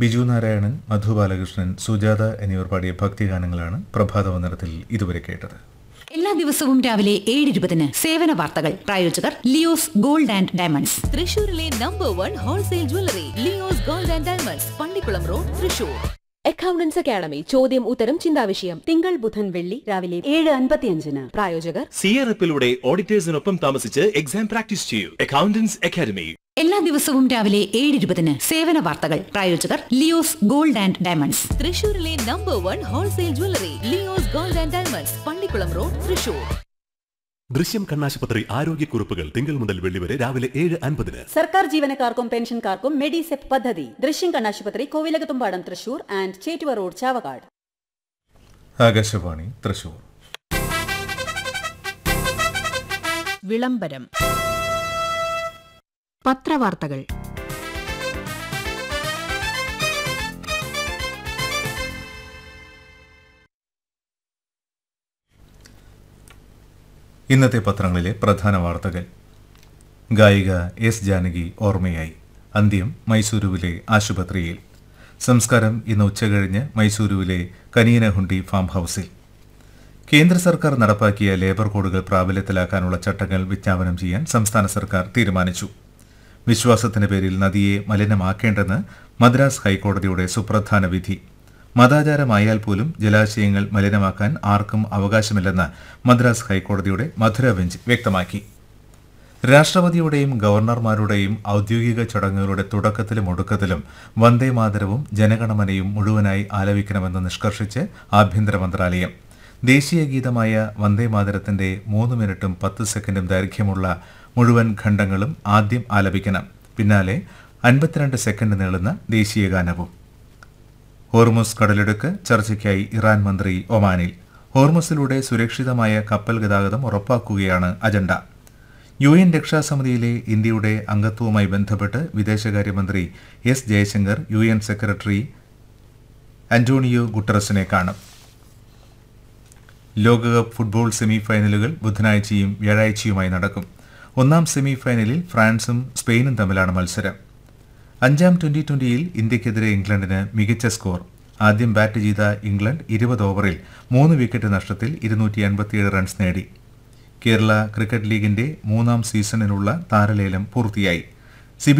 ബിജു നാരായണൻ മധു ബാലകൃഷ്ണൻ സുജാത എന്നിവർ പാടിയ ഭക്തിഗാനങ്ങളാണ് പ്രഭാത വന്ദനത്തിൽ ഇതുവരെ കേട്ടത് എല്ലാ ദിവസവും രാവിലെ ഏഴ് ഇരുപതിന് സേവന വാർത്തകൾ പ്രായോജകർ ലിയോസ് ഗോൾഡ് ആൻഡ് ഡയമണ്ട്സ് തൃശൂരിലെ number one wholesale jewellery Leo's gold and diamonds Pallikulam road Thrissur accountants academy ചോദ്യം ഉത്തരം ചിന്താവിഷയം തിങ്കൾ ബുധൻ വെള്ളി രാവിലെ ഏഴ് അൻപത്തിയഞ്ചിന് പ്രായോജകർ സിയറപ്പിലൂടെ ഓഡിറ്റേഴ്സിനൊപ്പം താമസിച്ച് എക്സാം പ്രാക്ടീസ് ചെയ്യൂ അക്കൗണ്ടൻസ് അക്കാദമി എല്ലാ ദിവസവും രാവിലെ ഏഴ് ഇരുപതിന് സേവന വാർത്തകൾ പ്രായോജകർ ലിയോസ് ഗോൾഡ് ആൻഡ് ഡയമണ്ട്സ് തൃശൂരിലെ number one wholesale jewellery Leo's gold and diamonds Pallikulam road Thrissur Drishyam കണ്ണാശുപത്രി ആരോഗ്യക്കുറിപ്പുകൾ തിങ്കൾ മുതൽ വെള്ളി വരെ രാവിലെ ഏഴ് അൻപതിന് സർക്കാർ ജീവനക്കാർക്കും പെൻഷൻകാർക്കും മെഡിസെപ് പദ്ധതി ദൃശ്യം കണ്ണാശുപത്രി കോവിലകത്തുംപാടം തൃശൂർ ആൻഡ് ചേറ്റുവ റോഡ് ചാവക്കാട് ആകാശവാണി തൃശൂർ വിളംബരം പത്രവാർത്തകൾ ഇന്നത്തെ പത്രങ്ങളിലെ പ്രധാന വാർത്തകൾ ഗായിക എസ് ജാനകി ഓർമ്മയായി അന്ത്യം മൈസൂരുവിലെ ആശുപത്രിയിൽ സംസ്കാരം ഇന്ന് ഉച്ചകഴിഞ്ഞ് മൈസൂരുവിലെ കനിയനഹുണ്ടി ഫാം ഹൌസിൽ കേന്ദ്ര സർക്കാർ നടപ്പാക്കിയ ലേബർ കോഡുകൾ പ്രാബല്യത്തിലാക്കാനുള്ള ചട്ടങ്ങൾ വിജ്ഞാപനം ചെയ്യാൻ സംസ്ഥാന സർക്കാർ തീരുമാനിച്ചു വിശ്വാസത്തിന്റെ പേരിൽ നദിയെ മലിനമാക്കേണ്ടെന്ന് മദ്രാസ് ഹൈക്കോടതിയുടെ സുപ്രധാന വിധി മതാചാരമായാൽ പോലും ജലാശയങ്ങൾ മലിനമാക്കാൻ ആർക്കും അവകാശമില്ലെന്ന് മദ്രാസ് ഹൈക്കോടതിയുടെ മധുര ബെഞ്ച് വ്യക്തമാക്കി രാഷ്ട്രപതിയുടെയും ഗവർണർമാരുടെയും ഔദ്യോഗിക ചടങ്ങുകളുടെ തുടക്കത്തിലും ഒടുക്കത്തിലും വന്ദേ മാതരവും ജനഗണമനയും മുഴുവനായി ആലപിക്കണമെന്ന് നിഷ്കർഷിച്ച് ആഭ്യന്തര മന്ത്രാലയം ദേശീയ ഗീതമായ വന്ദേ മാതരത്തിന്റെ മൂന്ന് മിനിറ്റും പത്ത് സെക്കൻഡും ദൈർഘ്യമുള്ള മുഴുവൻ ഖണ്ഡങ്ങളും ആദ്യം ആലപിക്കണം പിന്നാലെ അൻപത്തിരണ്ട് സെക്കൻഡ് നീളുന്ന ദേശീയ ഗാനവും ഹോർമുസ് കടലിടുക്ക് ചർച്ചയ്ക്കായി ഇറാൻ മന്ത്രി ഒമാനിൽ ഹോർമുസിലൂടെ സുരക്ഷിതമായ കപ്പൽ ഗതാഗതം ഉറപ്പാക്കുകയാണ് അജണ്ട യു എൻ രക്ഷാസമിതിയിലെ ഇന്ത്യയുടെ അംഗത്വവുമായി ബന്ധപ്പെട്ട് വിദേശകാര്യമന്ത്രി S Jaishankar U N secretary Antonio ഗുട്ടറസിനെ കാണും ലോകകപ്പ് ഫുട്ബോൾ സെമി ഫൈനലുകൾ ബുധനാഴ്ചയും വ്യാഴാഴ്ചയുമായി നടക്കും ഒന്നാം സെമി ഫൈനലിൽ ഫ്രാൻസും സ്പെയിനും തമ്മിലാണ് മത്സരം അഞ്ചാം ട്വന്റി ട്വന്റിയിൽ ഇന്ത്യക്കെതിരെ ഇംഗ്ലണ്ടിന് മികച്ച സ്കോർ ആദ്യം ബാറ്റ് ചെയ്ത ഇംഗ്ലണ്ട് ഇരുപത് ഓവറിൽ മൂന്ന് വിക്കറ്റ് നഷ്ടത്തിൽ ഇരുന്നൂറ്റി അൻപത്തിയേഴ് റൺസ് നേടി കേരള ക്രിക്കറ്റ് ലീഗിന്റെ മൂന്നാം സീസണിലുള്ള താരലേലം പൂർത്തിയായി